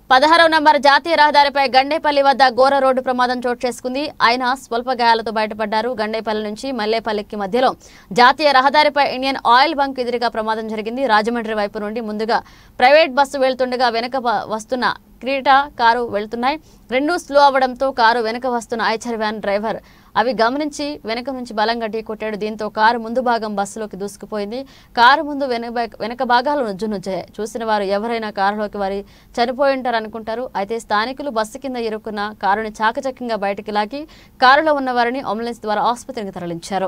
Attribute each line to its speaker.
Speaker 1: పదహారవ నంబర్ జాతీయ రహదారిపై గండేపల్లి వద్ద ఘోర రోడ్డు ప్రమాదం చోటు చేసుకుంది ఆయన స్వల్ప గాయాలతో బయటపడ్డారు గండేపల్లి నుంచి మల్లేపల్లికి మధ్యలో జాతీయ రహదారిపై ఇండియన్ ఆయిల్ బంక్ ఎదురుగా ప్రమాదం జరిగింది రాజమండ్రి వైపు నుండి ముందుగా ప్రైవేట్ బస్సు వెళ్తుండగా వెనక బ- వస్తున్న క్రీటా కారు వెళ్తున్నాయి రెండూ స్లో అవ్వడంతో కారు వెనక వస్తున్న ఐచర్ వ్యాన్ డ్రైవర్ అవి గమనించి వెనక నుంచి బలంగా ఢీకొట్టాడు దీంతో కారు ముందు భాగం బస్సులోకి దూసుకుపోయింది కారు ముందు వెనక భా- వెనక భాగాలు నుజ్జునుజ్జాయి చూసిన వారు ఎవరైనా కారులోకి వారి చనిపోయి ఉంటారు అనుకుంటారు అయితే స్థానికులు బస్సు కింద ఇరుక్కున్న కారుని చాకచక్యంగా బయటికి లాగి కారులో ఉన్న వారిని అంబులెన్స్ ద్వారా ఆసుపత్రికి తరలించారు